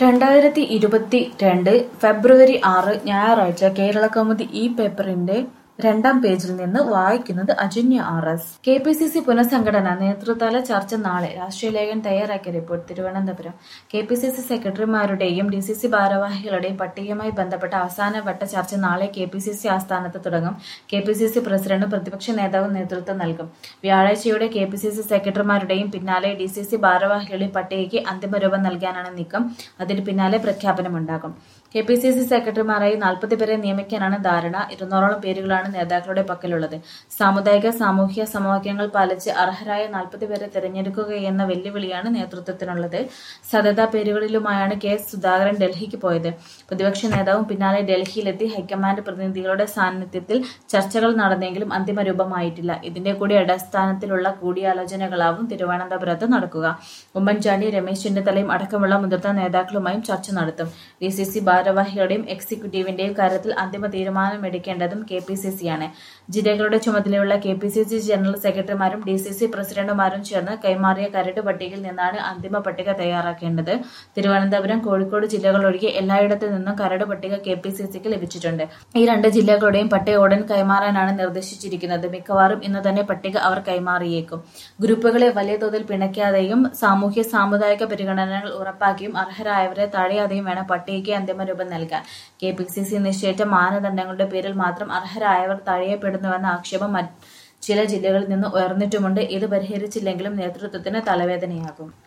രണ്ടായിരത്തി ഇരുപത്തി രണ്ട് ഫെബ്രുവരി ആറ് ഞായറാഴ്ച കേരളകൗമുദി ഈ പേപ്പറിന്റെ രണ്ടാം പേജിൽ നിന്ന് വായിക്കുന്നത് Ajanya R S K P C C പുനഃസംഘടന നേതൃതല ചർച്ച നാളെ രാഷ്ട്രീയ ലേഖൻ തയ്യാറാക്കിയ report Thiruvananthapuram K P C C സെക്രട്ടറിമാരുടെയും ഡി സി സി ഭാരവാഹികളുടെയും പട്ടികയുമായി ബന്ധപ്പെട്ട അവസാനവട്ട ചർച്ച നാളെ കെ പി സി സി ആസ്ഥാനത്ത് തുടങ്ങും കെ പി സി സി പ്രസിഡന്റും പ്രതിപക്ഷ നേതാവും നേതൃത്വം നൽകും വ്യാഴാഴ്ചയോടെ കെ പി സി സി സെക്രട്ടറിമാരുടെയും പിന്നാലെ ഡി സി സി ഭാരവാഹികളുടെയും പട്ടികയ്ക്ക് അന്തിമരൂപം നൽകാനാണ് നീക്കം അതിന് പിന്നാലെ പ്രഖ്യാപനമുണ്ടാകും കെ പി സി സി സെക്രട്ടറിമാരായി നാൽപ്പത് പേരെ നിയമിക്കാനാണ് ധാരണ ഇരുന്നൂറോളം പേരുകളാണ് നേതാക്കളുടെ പക്കലുള്ളത് സാമുദായിക സാമൂഹ്യ സമവാക്യങ്ങൾ പാലിച്ച് അർഹരായ നാൽപ്പത് പേരെ തെരഞ്ഞെടുക്കുകയെന്ന വെല്ലുവിളിയാണ് നേതൃത്വത്തിനുള്ളത് സതത പേരുകളിലുമായാണ് കെ എസ് സുധാകരൻ ഡൽഹിക്ക് പോയത് പ്രതിപക്ഷ നേതാവും പിന്നാലെ ഡൽഹിയിലെത്തി ഹൈക്കമാൻഡ് പ്രതിനിധികളുടെ സാന്നിധ്യത്തിൽ ചർച്ചകൾ നടന്നെങ്കിലും അന്തിമ രൂപമായിട്ടില്ല ഇതിന്റെ കൂടി അടിസ്ഥാനത്തിലുള്ള കൂടിയാലോചനകളാവും തിരുവനന്തപുരത്ത് നടക്കുക ഉമ്മൻചാണ്ടി രമേശ് ചെന്നിത്തലയും അടക്കമുള്ള മുതിർന്ന നേതാക്കളുമായും ചർച്ച നടത്തും ഡി സി സി ഭാരവാഹികളുടെയും എക്സിക്യൂട്ടീവിന്റെയും കാര്യത്തിൽ അന്തിമ തീരുമാനമെടുക്കേണ്ടതും കെ പി സി സിയാണ് ജില്ലകളുടെ ചുമതലയുള്ള K P C C general സെക്രട്ടറിമാരും ഡി സി സി പ്രസിഡന്റുമാരും ചേർന്ന് കൈമാറിയ കരട് പട്ടികയിൽ നിന്നാണ് അന്തിമ പട്ടിക തയ്യാറാക്കേണ്ടത് തിരുവനന്തപുരം കോഴിക്കോട് ജില്ലകൾ ഒഴികെ എല്ലായിടത്തു നിന്നും കരട് പട്ടിക കെ പി സി സിക്ക് ലഭിച്ചിട്ടുണ്ട് ഈ രണ്ട് ജില്ലകളുടെയും പട്ടിക ഉടൻ കൈമാറാനാണ് നിർദ്ദേശിച്ചിരിക്കുന്നത് മിക്കവാറും ഇന്ന് തന്നെ പട്ടിക അവർ കൈമാറിയേക്കും ഗ്രൂപ്പുകളെ വലിയ തോതിൽ പിണയ്ക്കാതെയും സാമൂഹ്യ സാമുദായിക പരിഗണനകൾ ഉറപ്പാക്കിയും അർഹരായവരെ തഴയാതെയും വേണം പട്ടികയ്ക്ക് അന്തിമ രൂപം നൽകാൻ കെ പി സി സി നിശ്ചയിച്ച മാനദണ്ഡങ്ങളുടെ പേരിൽ മാത്രം അർഹരായവർ തഴയപ്പെടുന്നുവെന്ന ആക്ഷേപം മറ്റ് ചില ജില്ലകളിൽ നിന്ന് ഉയർന്നിട്ടുമുണ്ട് ഇത് പരിഹരിച്ചില്ലെങ്കിലും നേതൃത്വത്തിന് തലവേദനയാകും